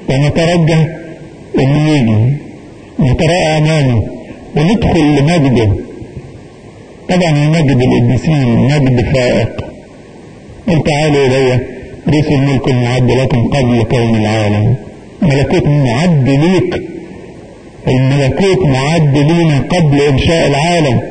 ونترجى انه يجي نتراءى امامه وندخل لمجده طبعا المجد القديسين مجد فائق قل تعالوا الي ريس الملك المعد لكم قبل كون العالم ملكوت معد ليك الملكوت معد لينا قبل انشاء العالم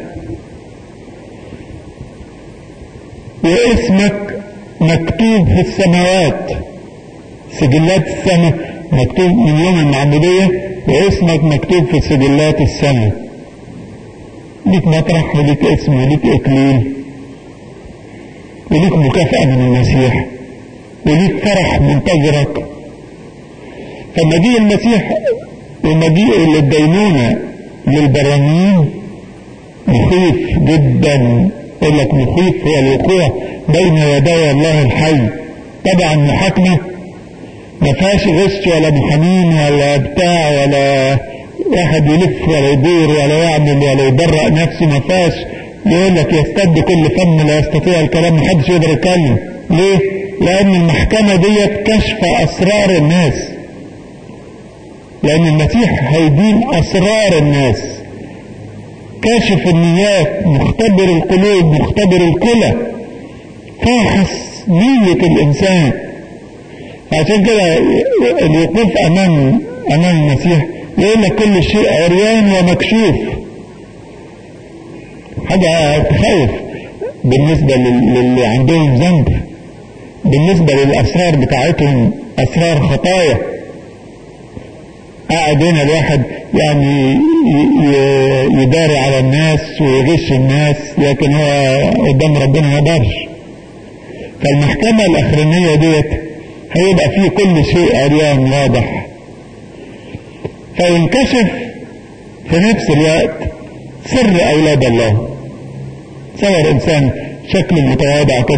واسمك مكتوب في السماوات سجلات السماء مكتوب من يوم المعمودية واسمك مكتوب في سجلات السماء ليك مطرح وليك اسم وليك اكليل وليك مكافأة من المسيح وليك فرح منتظرك فمجيء المسيح ومجيء للدينونة للبرانيين مخيف جدا يقول لك مخيف هو الوقوع بين يدي الله الحي طبعا محاكمة ما فيهاش غش ولا محامين ولا بتاع ولا واحد يلف ولا يدور ولا يعمل ولا يبرأ نفسه ما فيهاش يقول لك يستد كل فم لا يستطيع الكلام محدش يقدر يتكلم ليه؟ لأن المحكمة ديت كشف أسرار الناس لأن المسيح هيدين أسرار الناس كاشف النيات مختبر القلوب مختبر الكلى فاحص نية الإنسان عشان كده الوقوف أمام أمام المسيح يقول لك كل شيء عريان ومكشوف حاجة تخوف بالنسبة للي عندهم ذنب بالنسبة للأسرار بتاعتهم أسرار خطايا قاعد هنا الواحد يعني يداري على الناس ويغش الناس لكن هو قدام ربنا ما يقدرش فالمحكمة الأخرانية ديت هيبقى فيه كل شيء عريان واضح فينكشف في نفس الوقت سر أولاد الله تصور إنسان شكله متواضع كده